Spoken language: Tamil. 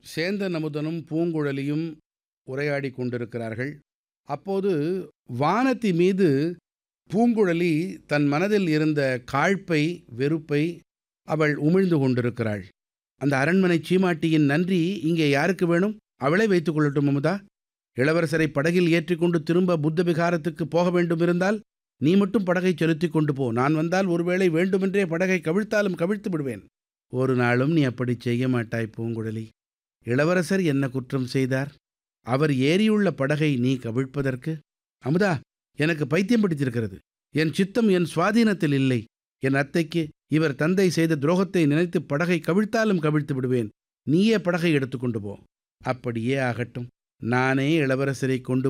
சேந்தன் அமுதனும் பூங்குழலியும் உரையாடி கொண்டிருக்கிறார்கள் அப்போது வானதி மீது பூங்குழலி தன் மனதில் இருந்த காழ்ப்பை வெறுப்பை அவள் உமிழ்ந்து கொண்டிருக்கிறாள் அந்த அரண்மனை சீமாட்டியின் நன்றி இங்கே யாருக்கு வேணும் அவளே வைத்துக் கொள்ளட்டும் அமுதா இளவரசரை படகில் ஏற்றிக்கொண்டு திரும்ப புத்த விகாரத்துக்கு போக வேண்டும் இருந்தால் நீ மட்டும் படகை செலுத்திக் கொண்டு போ நான் வந்தால் ஒருவேளை வேண்டுமென்றே படகை கவிழ்த்தாலும் கவிழ்த்து விடுவேன் ஒரு நாளும் நீ அப்படி செய்ய மாட்டாய் பூங்குழலி இளவரசர் என்ன குற்றம் செய்தார் அவர் ஏறியுள்ள படகை நீ கவிழ்ப்பதற்கு அமுதா எனக்கு பைத்தியம் பிடித்திருக்கிறது என் சித்தம் என் சுவாதீனத்தில் இல்லை என் அத்தைக்கு இவர் தந்தை செய்த துரோகத்தை நினைத்து படகை கவிழ்த்தாலும் கவிழ்த்து விடுவேன் நீயே படகை எடுத்துக்கொண்டு போ அப்படியே ஆகட்டும் நானே இளவரசரை கொண்டு